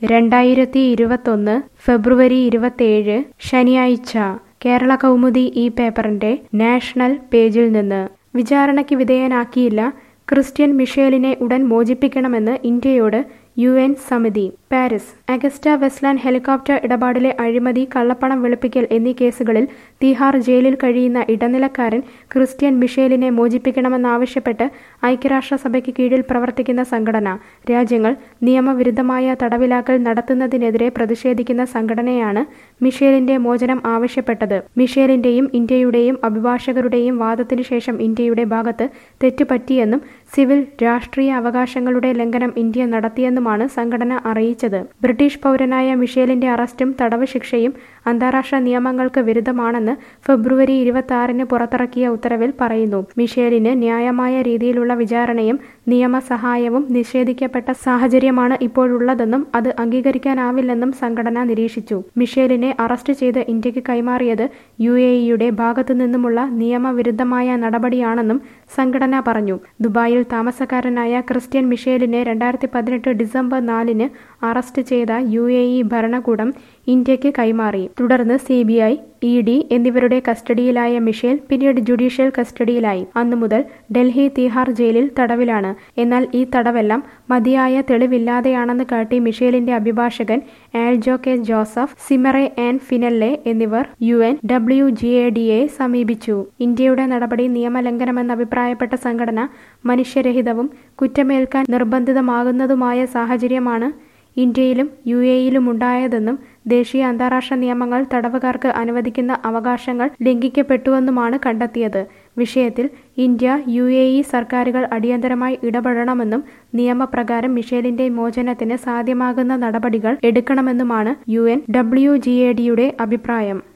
രണ്ടായിരത്തി ഇരുപത്തൊന്ന് ഫെബ്രുവരി ഇരുപത്തേഴ് ശനിയാഴ്ച കേരള കൗമുദി ഈ പേപ്പറിന്റെ നാഷണൽ പേജിൽ നിന്ന് വിചാരണയ്ക്ക് വിധേയനാക്കിയില്ല ക്രിസ്ത്യൻ മിഷേലിനെ ഉടൻ മോചിപ്പിക്കണമെന്ന് ഇന്ത്യയോട് യു എൻ സമിതി പാരീസ് അഗസ്റ്റ വെസ്റ്റ്ലാൻഡ് ഹെലികോപ്റ്റർ ഇടപാടിലെ അഴിമതി കള്ളപ്പണം വെളുപ്പിക്കൽ എന്നീ കേസുകളിൽ തിഹാർ ജയിലിൽ കഴിയുന്ന ഇടനിലക്കാരൻ ക്രിസ്ത്യൻ മിഷേലിനെ മോചിപ്പിക്കണമെന്നാവശ്യപ്പെട്ട് ഐക്യരാഷ്ട്രസഭയ്ക്ക് കീഴിൽ പ്രവർത്തിക്കുന്ന സംഘടന രാജ്യങ്ങൾ നിയമവിരുദ്ധമായ തടവിലാക്കൽ നടത്തുന്നതിനെതിരെ പ്രതിഷേധിക്കുന്ന സംഘടനയാണ് മിഷേലിന്റെ മോചനം ആവശ്യപ്പെട്ടത് മിഷേലിന്റെയും ഇന്ത്യയുടെയും അഭിഭാഷകരുടെയും വാദത്തിനു ശേഷം ഇന്ത്യയുടെ ഭാഗത്ത് തെറ്റുപറ്റിയെന്നും സിവിൽ രാഷ്ട്രീയ അവകാശങ്ങളുടെ ലംഘനം ഇന്ത്യ നടത്തിയെന്നുമാണ് സംഘടന അറിയിച്ചത് ബ്രിട്ടീഷ് പൗരനായ മിഷേലിന്റെ അറസ്റ്റും തടവ് ശിക്ഷയും അന്താരാഷ്ട്ര നിയമങ്ങൾക്ക് വിരുദ്ധമാണെന്ന് ഫെബ്രുവരി ഇരുപത്തി ആറിന് പുറത്തിറക്കിയ ഉത്തരവിൽ പറയുന്നു മിഷേലിന് ന്യായമായ രീതിയിലുള്ള വിചാരണയും നിയമസഹായവും നിഷേധിക്കപ്പെട്ട സാഹചര്യമാണ് ഇപ്പോഴുള്ളതെന്നും അത് അംഗീകരിക്കാനാവില്ലെന്നും സംഘടന നിരീക്ഷിച്ചു മിഷേലിനെ അറസ്റ്റ് ചെയ്ത് ഇന്ത്യക്ക് കൈമാറിയത് യു എ ഇയുടെ ഭാഗത്തു നിന്നുമുള്ള നിയമവിരുദ്ധമായ നടപടിയാണെന്നും സംഘടന പറഞ്ഞു ദുബായിൽ താമസക്കാരനായ ക്രിസ്ത്യൻ മിഷേലിനെ രണ്ടായിരത്തി പതിനെട്ട് ഡിസംബർ നാലിന് അറസ്റ്റ് ചെയ്ത യു എ ഇ ഭരണകൂടം ഇന്ത്യക്ക് കൈമാറി തുടർന്ന് C B I E D എന്നിവരുടെ കസ്റ്റഡിയിലായ മിഷേൽ പിന്നീട് ജുഡീഷ്യൽ കസ്റ്റഡിയിലായി അന്നു മുതൽ ഡൽഹി തിഹാർ ജയിലിൽ തടവിലാണ് എന്നാൽ ഈ തടവെല്ലാം മതിയായ തെളിവില്ലാതെയാണെന്ന് കാട്ടി മിഷേലിന്റെ അഭിഭാഷകൻ ആൽജോ കെ ജോസഫ് സിമറെ ആൻ ഫിനല്ലെ എന്നിവർ U N W G A ഡിയെ സമീപിച്ചു ഇന്ത്യയുടെ നടപടി നിയമലംഘനമെന്ന് അഭിപ്രായപ്പെട്ട സംഘടന മനുഷ്യരഹിതവും കുറ്റമേൽക്കാൻ നിർബന്ധിതമാകുന്നതുമായ സാഹചര്യമാണ് ഇന്ത്യയിലും യു എയിലും ഉണ്ടായതെന്നും ദേശീയ അന്താരാഷ്ട്ര നിയമങ്ങൾ തടവുകാർക്ക് അനുവദിക്കുന്ന അവകാശങ്ങൾ ലംഘിക്കപ്പെട്ടുവെന്നുമാണ് കണ്ടെത്തിയത് വിഷയത്തിൽ ഇന്ത്യ യു എ ഇ സർക്കാരുകൾ അടിയന്തരമായി ഇടപെടണമെന്നും നിയമപ്രകാരം മിഷേലിന്റെ മോചനത്തിന് സാധ്യമാകുന്ന നടപടികൾ എടുക്കണമെന്നുമാണ് U N W G A ഡിയുടെ അഭിപ്രായം